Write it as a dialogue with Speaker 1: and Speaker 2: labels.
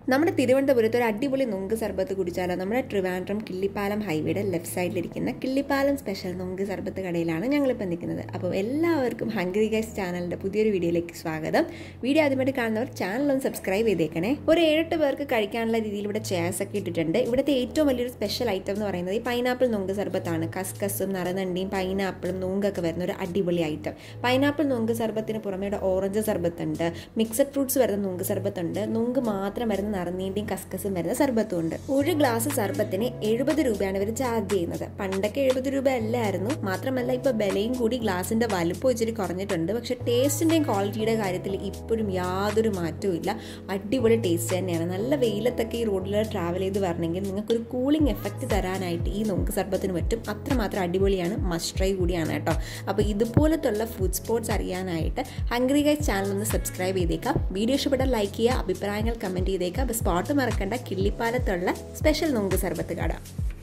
Speaker 1: നമ്മുടെ തിരുവനന്തപുരത്ത് ഒരു അടിപൊളി നുങ്ക് സർബത്ത് കുടിച്ചാലോ നമ്മുടെ ട്രിവാൻഡ്രം കിള്ളിപ്പാലം ഹൈവേയുടെ ലെഫ്റ്റ് സൈഡിലിരിക്കുന്ന കിള്ളിപ്പാലം സ്പെഷ്യൽ നുങ്ക് സർബത്ത് കടയിലാണ് ഞങ്ങളിപ്പോൾ നിൽക്കുന്നത് അപ്പോൾ എല്ലാവർക്കും ഹംഗ്രി ഗൈസ് ചാനലിൻ്റെ പുതിയൊരു വീഡിയോയിലേക്ക് സ്വാഗതം വീഡിയോ ആദ്യമായിട്ട് കാണുന്നവർ ചാനൽ ഒന്ന് സബ്സ്ക്രൈബ് ചെയ്തേക്കണേ ഒരു ഏഴെട്ട് പേർക്ക് കഴിക്കാനുള്ള രീതിയിൽ ഇവിടെ ചെയർസ് ഒക്കെ ഇട്ടിട്ടുണ്ട് ഇവിടുത്തെ ഏറ്റവും വലിയൊരു സ്പെഷ്യൽ ഐറ്റം എന്ന് പറയുന്നത് ഈ പൈനാപ്പിൾ നുങ്ക് സർബത്താണ് കസ്കസും നറനണ്ടിയും പൈനാപ്പിളും നുങ്കൊക്കെ വരുന്ന ഒരു അടിപൊളി ഐറ്റം പൈനാപ്പിൾ നുങ്ക് സർബത്തിന് പുറമെ ഇവിടെ ഓറഞ്ച് സർബത്തുണ്ട് മിക്സഡ് ഫ്രൂട്ട്സ് വരുന്ന നുങ്ക് സർബത്തുണ്ട് നുങ്ക് മാത്രം വരുന്ന നറുനീണ്ടിയും കസ്കസും വരുന്ന സർബത്തും ഉണ്ട് ഒരു ഗ്ലാസ് സർബത്തിന് എഴുപത് രൂപയാണ് ഇവർ ചാർജ് ചെയ്യുന്നത് പണ്ടൊക്കെ എഴുപത് രൂപ അല്ലായിരുന്നു മാത്രമല്ല ഇപ്പോൾ വിലയും കൂടി ഗ്ലാസിന്റെ വലുപ്പം ഇച്ചിരി കുറഞ്ഞിട്ടുണ്ട് പക്ഷെ ടേസ്റ്റിന്റെയും ക്വാളിറ്റിയുടെ കാര്യത്തിൽ ഇപ്പോഴും യാതൊരു മാറ്റവും ഇല്ല അടിപൊളി ടേസ്റ്റ് തന്നെയാണ് നല്ല വെയിലത്തൊക്കെ ഈ റോഡിൽ ട്രാവൽ ചെയ്ത് വരണമെങ്കിൽ നിങ്ങൾക്കൊരു കൂളിംഗ് എഫക്റ്റ് തരാനായിട്ട് ഈ നുങ്ക് സർബത്തിന് പറ്റും അത്രമാത്രം അടിപൊളിയാണ് മസ്റ്റ് ട്രൈ കൂടിയാണ് കേട്ടോ അപ്പോൾ ഇതുപോലത്തുള്ള ഫുഡ് സ്പോർട്സ് അറിയാനായിട്ട് ഹംഗ്രി ഗൈസ് ചാനൽ ഒന്ന് സബ്സ്ക്രൈബ് ചെയ്തേക്കാം വീഡിയോ ഇഷ്ടപ്പെട്ടാൽ ലൈക്ക് ചെയ്യുക അഭിപ്രായങ്ങൾ കമൻറ്റ് ചെയ്തേക്കാം അപ്പോൾ സ്പോട്ട് മറക്കണ്ട കിള്ളിപ്പാലത്തുള്ള സ്പെഷ്യൽ നുങ്ക് സർബത്ത് കട